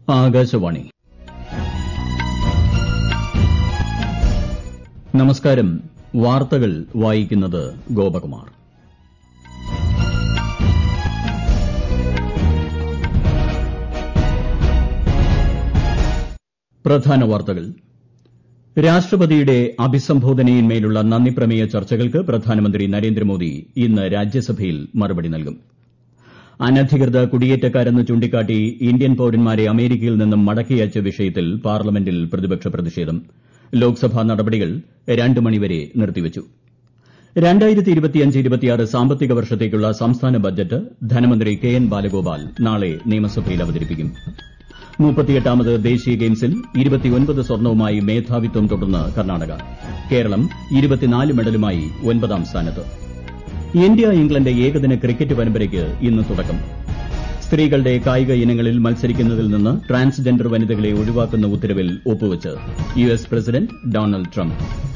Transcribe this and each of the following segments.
ആകാശവാണി നമസ്കാരം വാർത്തകൾ വായിക്കുന്നത് ഗോപകുമാർ പ്രധാന വാർത്തകൾ രാഷ്ട്രപതിയുടെ അഭിസംബോധനയിന്മേലുള്ള നന്ദിപ്രമേയ ചർച്ചകൾക്ക് പ്രധാനമന്ത്രി നരേന്ദ്രമോദി ഇന്ന് രാജ്യസഭയിൽ മറുപടി നൽകും അനധികൃത കുടിയേറ്റക്കാരെന്ന് ചൂണ്ടിക്കാട്ടി ഇന്ത്യൻ പൌരന്മാരെ അമേരിക്കയിൽ നിന്നും മടക്കി അയച്ച വിഷയത്തിൽ പാർലമെന്റിൽ പ്രതിപക്ഷ പ്രതിഷേധം ലോക്സഭാ നടപടികൾ രണ്ട് മണിവരെ നിർത്തിവച്ചു സാമ്പത്തിക വർഷത്തേക്കുള്ള സംസ്ഥാന ബജറ്റ് ധനമന്ത്രി കെ എൻ ബാലഗോപാൽ നാളെ നിയമസഭയിൽ അവതരിപ്പിക്കും മുപ്പത്തിയെട്ടാമത് ദേശീയ ഗെയിംസിൽ സ്വർണവുമായി മേധാവിത്വം തുടർന്ന് കർണ്ണാടക കേരളം മെഡലുമായി ഒൻപതാം സ്ഥാനത്ത് ഇന്ത്യ ഇംഗ്ലണ്ട് ഏകദിന ക്രിക്കറ്റ് പരമ്പരയ്ക്ക് ഇന്ന് തുടക്കം സ്ത്രീകളുടെ കായിക ഇനങ്ങളിൽ മത്സരിക്കുന്നതിൽ നിന്ന് ട്രാൻസ്ജെൻഡർ വനിതകളെ ഒഴിവാക്കുന്ന ഉത്തരവിൽ ഒപ്പുവച്ച് U S president Donald Trump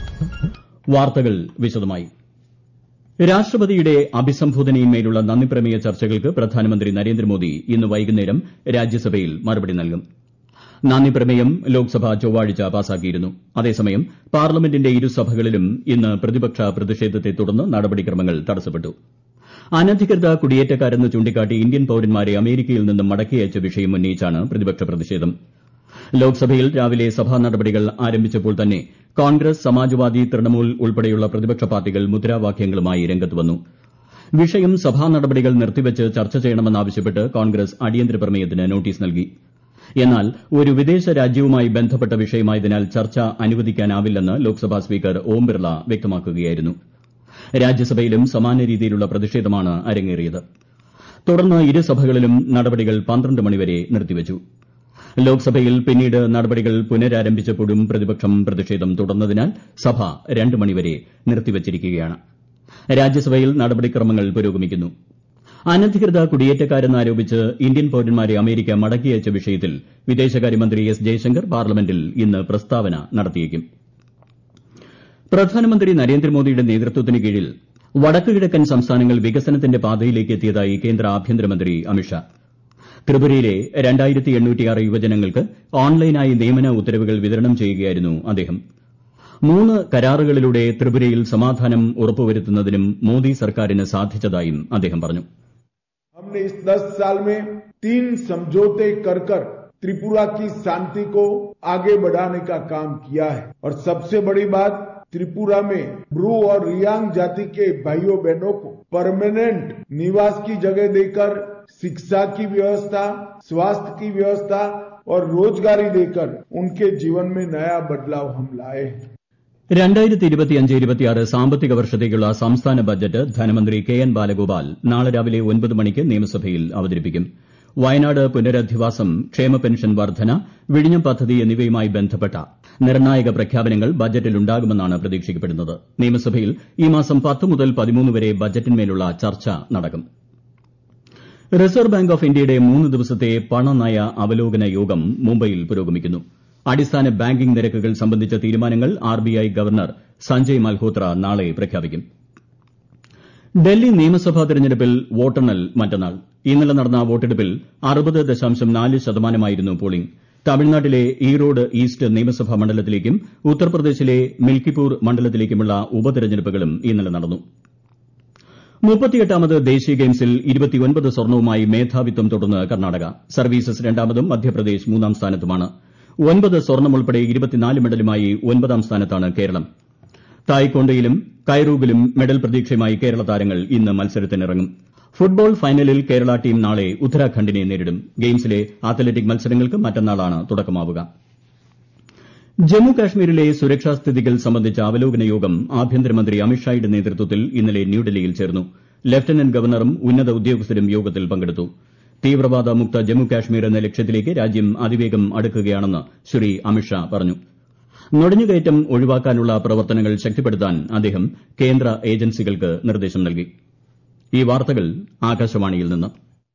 വാർത്തകൾ വിശദമായി രാഷ്ട്രപതിയുടെ അഭിസംബോധനയിന്മേലുള്ള നന്ദിപ്രമേയ ചർച്ചകൾക്ക് പ്രധാനമന്ത്രി നരേന്ദ്രമോദി ഇന്ന് വൈകുന്നേരം രാജ്യസഭയിൽ മറുപടി നൽകും നന്ദിപ്രമേയം ലോക്സഭ ചൊവ്വാഴ്ച പാസാക്കിയിരുന്നു അതേസമയം പാർലമെന്റിന്റെ ഇരുസഭകളിലും ഇന്ന് പ്രതിപക്ഷ പ്രതിഷേധത്തെ തുടർന്ന് നടപടിക്രമങ്ങൾ തടസ്സപ്പെട്ടു അനധികൃത കുടിയേറ്റക്കാരെന്ന് ചൂണ്ടിക്കാട്ടി ഇന്ത്യൻ പൌരന്മാരെ അമേരിക്കയിൽ നിന്നും മടക്കി അയച്ച വിഷയം ഉന്നയിച്ചാണ് പ്രതിപക്ഷ പ്രതിഷേധം ലോക്സഭയിൽ രാവിലെ സഭാ നടപടികൾ ആരംഭിച്ചപ്പോൾ തന്നെ കോൺഗ്രസ് സമാജ്വാദി തൃണമൂൽ ഉൾപ്പെടെയുള്ള പ്രതിപക്ഷ പാർട്ടികൾ മുദ്രാവാക്യങ്ങളുമായി രംഗത്ത് വന്നു വിഷയം സഭാ നടപടികൾ നിർത്തിവച്ച് ചർച്ച ചെയ്യണമെന്നാവശ്യപ്പെട്ട് കോൺഗ്രസ് അടിയന്തര പ്രമേയത്തിന് നോട്ടീസ് നൽകി എന്നാൽ ഒരു വിദേശ രാജ്യവുമായി ബന്ധപ്പെട്ട വിഷയമായതിനാൽ ചർച്ച അനുവദിക്കാനാവില്ലെന്ന് ലോക്സഭാ സ്പീക്കർ ഓം ബിർള വ്യക്തമാക്കുകയായിരുന്നു രാജ്യസഭയിലും സമാന രീതിയിലുള്ള പ്രതിഷേധമാണ് അരങ്ങേറിയത് തുടർന്ന് ഇരുസഭകളിലും നടപടികൾ പന്ത്രണ്ട് മണിവരെ നിർത്തിവച്ചു ലോക്സഭയിൽ പിന്നീട് നടപടികൾ പുനരാരംഭിച്ചപ്പോഴും പ്രതിപക്ഷം പ്രതിഷേധം തുടർന്നതിനാൽ സഭ രണ്ട് മണിവരെ നിർത്തിവച്ചിരിക്കുകയാണ് രാജ്യസഭയിൽ നടപടിക്രമങ്ങൾ പുരോഗമിക്കുന്നു അനധികൃത കുടിയേറ്റക്കാരെന്നാരോപിച്ച് ഇന്ത്യൻ പൌരന്മാരെ അമേരിക്ക മടക്കിയയച്ച വിഷയത്തിൽ വിദേശകാര്യമന്ത്രി എസ് ജയശങ്കർ പാർലമെന്റിൽ ഇന്ന് പ്രസ്താവന നടത്തിയേക്കും പ്രധാനമന്ത്രി നരേന്ദ്രമോദിയുടെ നേതൃത്വത്തിന് കീഴിൽ വടക്കു കിഴക്കൻ സംസ്ഥാനങ്ങൾ വികസനത്തിന്റെ പാതയിലേക്ക് എത്തിയതായി കേന്ദ്ര ആഭ്യന്തരമന്ത്രി അമിത്ഷാ ത്രിപുരയിലെ യുവജനങ്ങൾക്ക് ഓൺലൈനായി നിയമന ഉത്തരവുകൾ വിതരണം ചെയ്യുകയായിരുന്നു അദ്ദേഹം മൂന്ന് കരാറുകളിലൂടെ ത്രിപുരയിൽ സമാധാനം ഉറപ്പുവരുത്തുന്നതിനും മോദി സർക്കാരിന് സാധിച്ചതായും അദ്ദേഹം പറഞ്ഞു हमने इस दस साल में तीन समझौते कर कर त्रिपुरा की शांति को आगे बढ़ाने का काम किया है और सबसे बड़ी बात त्रिपुरा में ब्रू और रियांग जाति के भाइयों बहनों को परमानेंट निवास की जगह देकर शिक्षा की व्यवस्था स्वास्थ्य की व्यवस्था और रोजगारी देकर उनके जीवन में नया बदलाव हम लाए हैं സാമ്പത്തിക വർഷത്തേക്കുള്ള സംസ്ഥാന ബജറ്റ് ധനമന്ത്രി കെ എൻ ബാലഗോപാൽ നാളെ രാവിലെ ഒൻപത് മണിക്ക് നിയമസഭയിൽ അവതരിപ്പിക്കും വയനാട് പുനരധിവാസം ക്ഷേമ പെൻഷൻ വർദ്ധന വിഴിഞ്ഞം പദ്ധതി എന്നിവയുമായി ബന്ധപ്പെട്ട നിർണായക പ്രഖ്യാപനങ്ങൾ ബജറ്റിലുണ്ടാകുമെന്നാണ് പ്രതീക്ഷിക്കപ്പെടുന്നത് നിയമസഭയിൽ ഈ മാസം പത്ത് മുതൽ പതിമൂന്ന് വരെ ബജറ്റിന്മേലുള്ള ചർച്ച നടക്കും റിസർവ് ബാങ്ക് ഓഫ് ഇന്ത്യയുടെ മൂന്ന് ദിവസത്തെ പണനയ അവലോകന യോഗം മുംബൈയിൽ പുരോഗമിക്കുന്നു അടിസ്ഥാന ബാങ്കിംഗ് നിരക്കുകൾ സംബന്ധിച്ച തീരുമാനങ്ങൾ ആർബിഐ ഗവർണർ സഞ്ജയ് മൽഹോത്ര നാളെ പ്രഖ്യാപിക്കും ഡൽഹി നിയമസഭാ തെരഞ്ഞെടുപ്പിൽ വോട്ടെണ്ണൽ മറ്റന്നാൾ ഇന്നലെ നടന്ന വോട്ടെടുപ്പിൽ അറുപത് ദശാംശം നാല് ശതമാനമായിരുന്നു പോളിംഗ് തമിഴ്നാട്ടിലെ ഈറോഡ് ഈസ്റ്റ് നിയമസഭാ മണ്ഡലത്തിലേക്കും ഉത്തർപ്രദേശിലെ മിൽക്കിപൂർ മണ്ഡലത്തിലേക്കുമുള്ള ഉപതെരഞ്ഞെടുപ്പുകളും ഇന്നലെ നടന്നു മുപ്പത്തിയെട്ടാമത് ദേശീയ ഗെയിംസിൽ സ്വർണവുമായി മേധാവിത്വം തുടർന്ന് കർണ്ണാടക സർവീസസ് രണ്ടാമതും മധ്യപ്രദേശ് മൂന്നാം സ്ഥാനത്തുമാണ് ഒൻപത് സ്വർണം ഉൾപ്പെടെ മെഡലുമായി ഒൻപതാം സ്ഥാനത്താണ് കേരളം തായ്ക്കൊണ്ടയിലും കൈറൂവിലും മെഡൽ പ്രതീക്ഷയുമായി കേരള താരങ്ങൾ ഇന്ന് മത്സരത്തിനിറങ്ങും ഫുട്ബോൾ ഫൈനലിൽ കേരള ടീം നാളെ ഉത്തരാഖണ്ഡിനെ നേരിടും ഗെയിംസിലെ അത്ലറ്റിക് മത്സരങ്ങൾക്ക് മറ്റന്നാളാണ് തുടക്കമാവുക ജമ്മു കാശ്മീരിലെ സുരക്ഷാ സ്ഥിതികൾ സംബന്ധിച്ച അവലോകന യോഗം ആഭ്യന്തരമന്ത്രി അമിത്ഷായുടെ നേതൃത്വത്തിൽ ഇന്നലെ ന്യൂഡൽഹിയിൽ ചേർന്നു ലഫ്റ്റനന്റ് ഗവർണറും ഉന്നത ഉദ്യോഗസ്ഥരും യോഗത്തിൽ പങ്കെടുത്തു തീവ്രവാദ മുക്ത ജമ്മു കാശ്മീർ എന്ന ലക്ഷ്യത്തിലേക്ക് രാജ്യം അതിവേഗം അടുക്കുകയാണെന്ന് ശ്രീ അമിത്ഷാ പറഞ്ഞു നുഴഞ്ഞുകയറ്റം ഒഴിവാക്കാനുള്ള പ്രവർത്തനങ്ങൾ ശക്തിപ്പെടുത്താൻ അദ്ദേഹം കേന്ദ്ര ഏജൻസികൾക്ക് നിർദ്ദേശം നൽകി ഈ വാർത്തകൾ ആകാശവാണിയിൽ നിന്ന്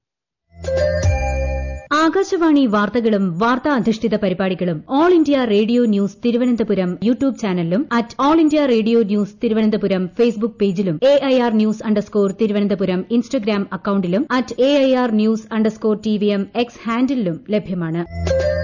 ആകാശവാണി വാർത്തകളും വാർത്താ അധിഷ്ഠിത പരിപാടികളും All India Radio news Thiruvananthapuram YouTube ചാനലിലും at All India Radio news Thiruvananthapuram Facebook പേജിലും A I R news underscore Thiruvananthapuram Instagram അക്കൌണ്ടിലും at A I R news underscore T V M X ഹാൻഡിലും ലഭ്യമാണ്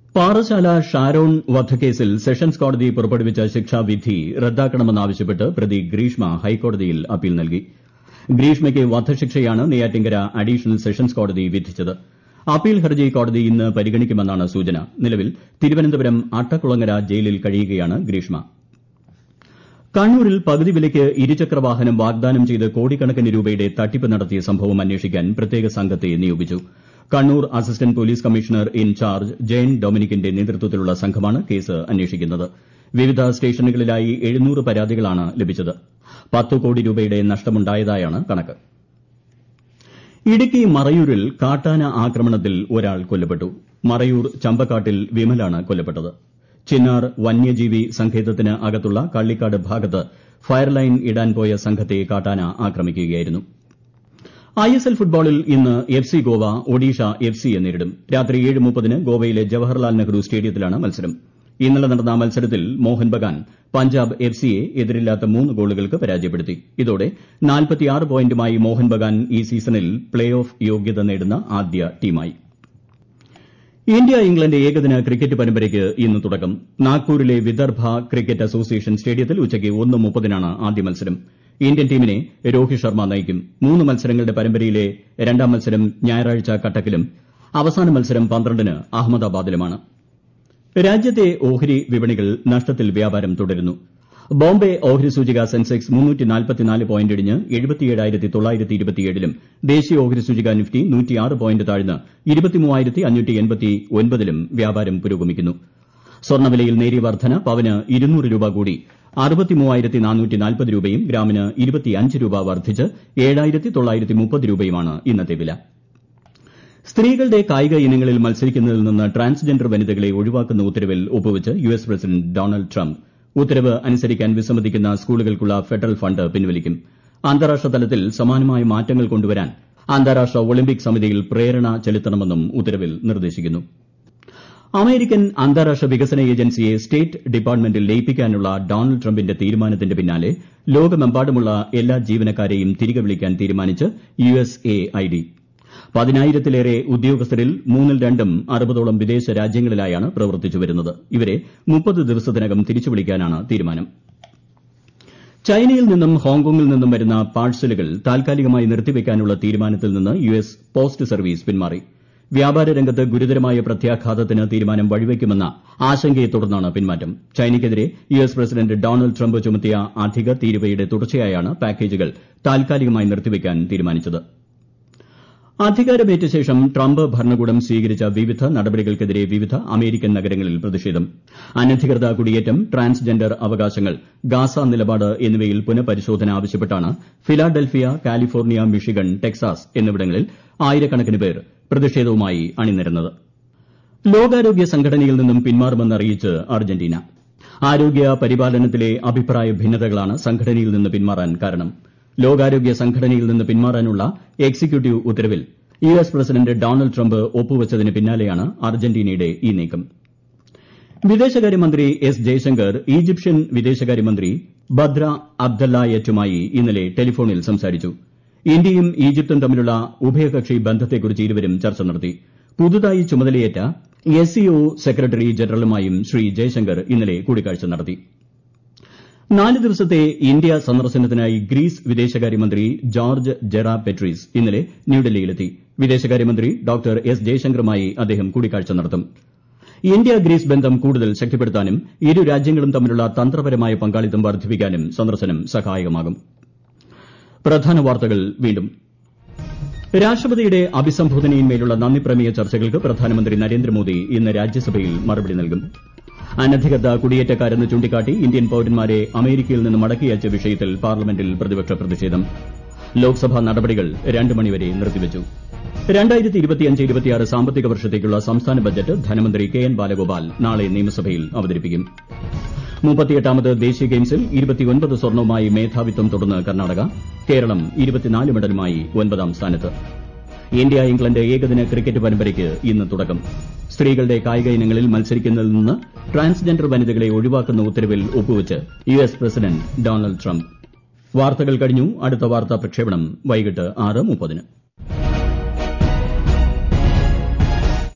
പാറശാല ഷാരോൺ വധക്കേസിൽ സെഷൻസ് കോടതി പുറപ്പെടുവിച്ച ശിക്ഷാവിധി റദ്ദാക്കണമെന്നാവശ്യപ്പെട്ട് പ്രതി ഗ്രീഷ്മ ഹൈക്കോടതിയിൽ അപ്പീൽ നൽകി ഗ്രീഷ്മയ്ക്ക് വധശിക്ഷയാണ് നെയ്യാറ്റിങ്കര അഡീഷണൽ സെഷൻസ് കോടതി വിധിച്ചത് അപ്പീൽ ഹർജി കോടതി ഇന്ന് പരിഗണിക്കുമെന്നാണ് സൂചന നിലവിൽ തിരുവനന്തപുരം അട്ടക്കുളങ്ങര ജയിലിൽ കഴിയുകയാണ് ഗ്രീഷ്മ കണ്ണൂരിൽ പകുതി വിലയ്ക്ക് ഇരുചക്രവാഹനം വാഗ്ദാനം ചെയ്ത് കോടിക്കണക്കിന് രൂപയുടെ തട്ടിപ്പ് നടത്തിയ സംഭവം അന്വേഷിക്കാൻ പ്രത്യേക സംഘത്തെ നിയോഗിച്ചു Kannur assistant police commissioner in-charge Jayan ഡൊമിനിക്കിന്റെ നേതൃത്വത്തിലുള്ള സംഘമാണ് കേസ് അന്വേഷിക്കുന്നത് വിവിധ സ്റ്റേഷനുകളിലായി എഴുന്നൂറ് പരാതികളാണ് ലഭിച്ചത് പത്ത് കോടി രൂപയുടെ നഷ്ടമുണ്ടായതായാണ് കണക്ക് ഇടുക്കി മറയൂരിൽ കാട്ടാന ആക്രമണത്തിൽ ഒരാൾ കൊല്ലപ്പെട്ടു മറയൂർ ചമ്പക്കാട്ടിൽ വിമലാണ് കൊല്ലപ്പെട്ടത് ചിന്നാർ വന്യജീവി സങ്കേതത്തിന് അകത്തുള്ള കള്ളിക്കാട് ഭാഗത്ത് ഫയർലൈൻ ഇടാൻ പോയ സംഘത്തെ കാട്ടാന ആക്രമിക്കുകയായിരുന്നു ഐഎസ്എൽ ഫുട്ബോളിൽ ഇന്ന് F C Goa Odisha F സിയെ നേരിടും രാത്രി ഏഴ് മുപ്പതിന് ഗോവയിലെ ജവഹർലാൽ നെഹ്റു സ്റ്റേഡിയത്തിലാണ് മത്സരം ഇന്നലെ നടന്ന മത്സരത്തിൽ മോഹൻ ബഗാൻ പഞ്ചാബ് എഫ് സിയെ എതിരില്ലാത്ത മൂന്ന് ഗോളുകൾക്ക് പരാജയപ്പെടുത്തി ഇതോടെ പോയിന്റുമായി മോഹൻ ബഗാൻ ഈ സീസണിൽ പ്ലേ ഓഫ് യോഗ്യത നേടുന്ന ആദ്യ ടീമായി ഇന്ത്യ ഇംഗ്ലണ്ട് ഏകദിന ക്രിക്കറ്റ് പരമ്പരയ്ക്ക് ഇന്ന് തുടക്കം നാഗ്പൂരിലെ വിദർഭ ക്രിക്കറ്റ് അസോസിയേഷൻ സ്റ്റേഡിയത്തിൽ ഉച്ചയ്ക്ക് ഒന്ന് മുപ്പതിനാണ് ആദ്യ മത്സരം ഇന്ത്യൻ ടീമിനെ രോഹിത് ശർമ്മ നയിക്കും മൂന്ന് മത്സരങ്ങളുടെ പരമ്പരയിലെ രണ്ടാം മത്സരം ഞായറാഴ്ച കട്ടക്കിലും അവസാന മത്സരം പന്ത്രണ്ടിന് അഹമ്മദാബാദിലുമാണ് രാജ്യത്തെ ഓഹരി വിപണികൾ നഷ്ടത്തിൽ വ്യാപാരം തുടരുന്നു ബോംബെ ഓഹരി സൂചിക സെൻസെക്സ് പോയിന്റ് ഇടിഞ്ഞ് ലും ദേശീയ ഓഹരി സൂചിക നിഫ്റ്റി പോയിന്റ് താഴ്ന്ന് ലും വ്യാപാരം പുരോഗമിക്കുന്നു സ്വർണ്ണവിലയിൽ നേരിയ വർധന പവന് ഇരുന്നൂറ് രൂപ കൂടി രൂപയും ഗ്രാമിന് രൂപ വർദ്ധിച്ച് രൂപയുമാണ് ഇന്നത്തെ വില സ്ത്രീകളുടെ കായിക ഇനങ്ങളിൽ മത്സരിക്കുന്നതിൽ നിന്ന് ട്രാൻസ്ജെൻഡർ വനിതകളെ ഒഴിവാക്കുന്ന ഉത്തരവിൽ ഒപ്പുവച്ച് U S president Donald Trump ഉത്തരവ് അനുസരിക്കാൻ വിസമ്മതിക്കുന്ന സ്കൂളുകൾക്കുള്ള ഫെഡറൽ ഫണ്ട് പിൻവലിക്കും അന്താരാഷ്ട്ര തലത്തിൽ സമാനമായ മാറ്റങ്ങൾ കൊണ്ടുവരാൻ അന്താരാഷ്ട്ര ഒളിമ്പിക് സമിതിയിൽ പ്രേരണ ചെലുത്തണമെന്നും ഉത്തരവിൽ നിർദ്ദേശിക്കുന്നു അമേരിക്കൻ അന്താരാഷ്ട്ര വികസന ഏജൻസിയെ സ്റ്റേറ്റ് ഡിപ്പാർട്ട്മെന്റിൽ ലയിപ്പിക്കാനുള്ള ഡൊണാൾഡ് ട്രംപിന്റെ തീരുമാനത്തിന്റെ പിന്നാലെ ലോകമെമ്പാടുമുള്ള എല്ലാ ജീവനക്കാരെയും തിരികെ വിളിക്കാൻ തീരുമാനിച്ച് U S A I D പതിനായിരത്തിലേറെ ഉദ്യോഗസ്ഥരിൽ മൂന്നിൽ രണ്ടും അറുപതോളം വിദേശ രാജ്യങ്ങളിലായാണ് പ്രവർത്തിച്ചു വരുന്നത് ഇവരെ മുപ്പത് ദിവസത്തിനകം തിരിച്ചുവിളിക്കാനാണ് തീരുമാനം ചൈനയിൽ നിന്നും ഹോങ്കോങ്ങിൽ നിന്നും വരുന്ന പാഴ്സലുകൾ താൽക്കാലികമായി നിർത്തിവെക്കാനുള്ള തീരുമാനത്തിൽ നിന്ന് യു എസ് പോസ്റ്റ് സർവീസ് പിന്മാറി വ്യാപാര രംഗത്ത് ഗുരുതരമായ പ്രത്യാഘാതത്തിന് തീരുമാനം വഴിവെക്കുമെന്ന ആശങ്കയെ തുടർന്നാണ് പിന്മാറ്റം ചൈനയ്ക്കെതിരെ U S president Donald Trump ചുമത്തിയ അധിക തീരുവയുടെ തുടർച്ചയായാണ് പാക്കേജുകൾ താൽക്കാലികമായി നിർത്തിവെക്കാൻ തീരുമാനിച്ചത് അധികാരമേറ്റ ശേഷം ട്രംപ് ഭരണകൂടം സ്വീകരിച്ച വിവിധ നടപടികൾക്കെതിരെ വിവിധ അമേരിക്കൻ നഗരങ്ങളിൽ പ്രതിഷേധം അനധികൃത കുടിയേറ്റം ട്രാൻസ്ജെൻഡർ അവകാശങ്ങൾ ഗാസ നിലപാട് എന്നിവയിൽ പുനഃപരിശോധന ആവശ്യപ്പെട്ടാണ് ഫിലാഡൽഫിയ കാലിഫോർണിയ മിഷിഗൺ ടെക്സാസ് എന്നിവിടങ്ങളിൽ ആയിരക്കണക്കിന് പേർ പ്രതിഷേധവുമായി അണിനിരന്നത് ലോകാരോഗ്യ സംഘടനയിൽ നിന്നും പിന്മാറുമെന്ന് അറിയിച്ച് അർജന്റീന ആരോഗ്യ പരിപാലനത്തിലെ അഭിപ്രായ ഭിന്നതകളാണ് സംഘടനയിൽ നിന്ന് പിന്മാറാൻ കാരണം ലോകാരോഗ്യ സംഘടനയിൽ നിന്ന് പിന്മാറാനുള്ള എക്സിക്യൂട്ടീവ് ഉത്തരവിൽ U S president Donald Trump ഒപ്പുവച്ചതിന് പിന്നാലെയാണ് അർജന്റീനയുടെ ഈ നീക്കം വിദേശകാര്യമന്ത്രി എസ് ജയശങ്കർ ഈജിപ്ഷ്യൻ വിദേശകാര്യമന്ത്രി ബദ്ര അബ്ദല്ലായറ്റുമായി ഇന്നലെ ടെലിഫോണിൽ സംസാരിച്ചു ഇന്ത്യയും ഈജിപ്തും തമ്മിലുള്ള ഉഭയകക്ഷി ബന്ധത്തെക്കുറിച്ച് ഇരുവരും ചർച്ച നടത്തി പുതുതായി ചുമതലയേറ്റ എസ് സിഒ സെക്രട്ടറി ജനറലുമായും ശ്രീ ജയശങ്കർ ഇന്നലെ കൂടിക്കാഴ്ച നടത്തി നാല് ദിവസത്തെ ഇന്ത്യ സന്ദർശനത്തിനായി ഗ്രീസ് വിദേശകാര്യമന്ത്രി ജോർജ് ജെറാ പെട്രീസ് ഇന്നലെ ന്യൂഡൽഹിയിലെത്തി വിദേശകാര്യമന്ത്രി ഡോക്ടർ എസ് ജയശങ്കറുമായി അദ്ദേഹം കൂടിക്കാഴ്ച നടത്തും ഇന്ത്യ ഗ്രീസ് ബന്ധം കൂടുതൽ ശക്തിപ്പെടുത്താനും ഇരു രാജ്യങ്ങളും തമ്മിലുള്ള തന്ത്രപരമായ പങ്കാളിത്തം വർദ്ധിപ്പിക്കാനും സന്ദർശനം സഹായകമാകും പ്രധാന വാർത്തകൾ വീണ്ടും രാഷ്ട്രപതിയുടെ അഭിസംബോധനയിന്മേലുള്ള നന്ദിപ്രമേയ ചർച്ചകൾക്ക് പ്രധാനമന്ത്രി നരേന്ദ്രമോദി ഇന്ന് രാജ്യസഭയിൽ മറുപടി നൽകും അനധികൃത കുടിയേറ്റക്കാരെന്ന് ചൂണ്ടിക്കാട്ടി ഇന്ത്യൻ പൌരന്മാരെ അമേരിക്കയിൽ നിന്ന് മടക്കി അയച്ച വിഷയത്തിൽ പാർലമെന്റിൽ പ്രതിപക്ഷ പ്രതിഷേധം ലോക്സഭാ നടപടികൾ രണ്ട് മണിവരെ നിർത്തിവച്ചു സാമ്പത്തിക വർഷത്തേക്കുള്ള സംസ്ഥാന ബജറ്റ് ധനമന്ത്രി കെ എൻ ബാലഗോപാൽ നാളെ നിയമസഭയിൽ അവതരിപ്പിക്കും മുപ്പത്തിയെട്ടാമത് ദേശീയ ഗെയിംസിൽ ഇരുപത്തിയൊൻപത് സ്വർണവുമായി മേധാവിത്വം തുടർന്ന് കർണാടക കേരളം ഇരുപത്തിനാല് മെഡലുമായി ഒൻപതാം സ്ഥാനത്ത് ഇന്ത്യ ഇംഗ്ലണ്ട് ഏകദിന ക്രിക്കറ്റ് പരമ്പരയ്ക്ക് ഇന്ന് തുടക്കം സ്ത്രീകളുടെ കായിക ഇനങ്ങളിൽ മത്സരിക്കുന്നതിൽ നിന്ന് ട്രാൻസ്ജെൻഡർ വനിതകളെ ഒഴിവാക്കുന്ന ഉത്തരവിൽ ഒപ്പുവച്ച് U S president Donald Trump വാർത്തകൾ കഴിഞ്ഞു അടുത്ത വാർത്താ പ്രക്ഷേപണം വൈകിട്ട് ആറ് മുപ്പതിന്